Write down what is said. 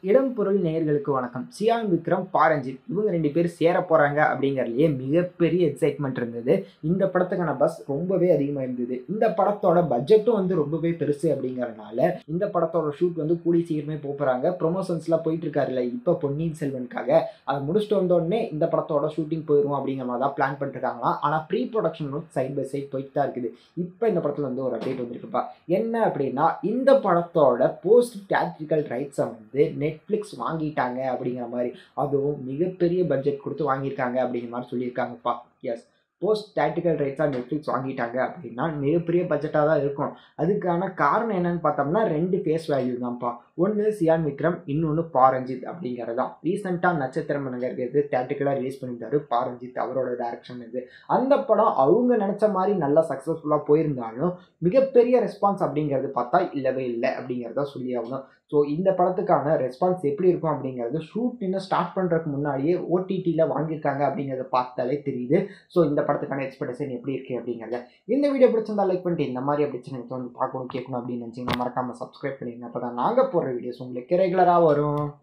இடம் பொருள் நேயர்களுக்கு வணக்கம் சியான் விக்ரம் பாரஞ்சித் இவங்க ரெண்டு பேர் சேர போகிறாங்க அப்படிங்கிறதுலே மிகப்பெரிய எக்ஸைட்மெண்ட் இருந்தது இந்த படத்துக்கான பஸ் ரொம்பவே அதிகமாக இருந்தது இந்த படத்தோட பட்ஜெட்டும் வந்து ரொம்பவே பெருசு அப்படிங்கறதுனால இந்த படத்தோட ஷூட் வந்து கூடி சீக்கிரமே போக போகிறாங்க ப்ரொமோஷன்ஸ்லாம் போயிட்டு இருக்காருல்ல இப்போ பொன்னியின் செல்வனுக்காக அதை முடிச்சுட்டு வந்தோடனே இந்த படத்தோட ஷூட்டிங் போயிடும் அப்படிங்கிற மாதிரி தான் பிளான் பண்ணிருக்காங்களாம் ஆனால் pre production side by side போயிட்டு தான் இருக்குது இப்போ இந்த படத்தில் வந்து ஒரு அப்டேட் வந்திருக்குப்பா என்ன அப்படின்னா இந்த படத்தோட போஸ்ட் தேட்ரிக்கல் ரைட்ஸை வந்து நெட்ஃப்ளிக்ஸ் வாங்கிட்டாங்க அப்படிங்கிற மாதிரி அதுவும் மிகப்பெரிய பட்ஜெட் கொடுத்து வாங்கியிருக்காங்க அப்படிங்கிற மாதிரி சொல்லியிருக்காங்கப்பா எஸ் போஸ்ட் தேட்டிக்கல் ரைட்ஸாக நெட்ஃப்ளிக்ஸ் வாங்கிட்டாங்க அப்படின்னா மிகப்பெரிய பட்ஜெட்டாக தான் இருக்கும் அதுக்கான காரணம் என்னன்னு பார்த்தோம்னா ரெண்டு ஃபேஸ் வேல்யூ தான்ப்பா ஒன்று சியான் விக்ரம் இன்னொன்று பாரஞ்சித் அப்படிங்கிறது தான் ரீசெண்டாக நட்சத்திரம் இருக்கிறது தேட்டிக்கலாக ரிலீஸ் பண்ணியிருந்தாரு பாரஞ்சித் அவரோட டேரக்ஷன் இது அந்த படம் அவங்க நினச்ச மாதிரி நல்லா சக்ஸஸ்ஃபுல்லாக போயிருந்தாலும் மிகப்பெரிய ரெஸ்பான்ஸ் அப்படிங்கிறது பார்த்தா இல்லவே இல்லை அப்படிங்கிறத சொல்லி ஆகணும் ஸோ இந்த படத்துக்கான ரெஸ்பான்ஸ் எப்படி இருக்கும் அப்படிங்கிறது ஷூட் இன்னும் ஸ்டார்ட் பண்ணுறதுக்கு முன்னாடியே ஓடிடியில் வாங்கியிருக்காங்க அப்படிங்கிறத பார்த்தாலே தெரியுது ஸோ இந்த படத்துக்கான எக்ஸ்பெக்டேஷன் எப்படி இருக்குது அப்படிங்கிறத இந்த வீடியோ பிடிச்சிருந்தா லைக் பண்ணிட்டு இந்த மாதிரி அப்படி எனக்கு வந்து பார்க்கணும் கேட்கணும் அப்படின்னு நினச்சிங்கன்னா மறக்காமல் சப்ஸ்கிரைப் பண்ணிடுங்க அப்போ தான் நாங்கள் போடுற வீடியோஸ் உங்களுக்கு ரெகுலராக வரும்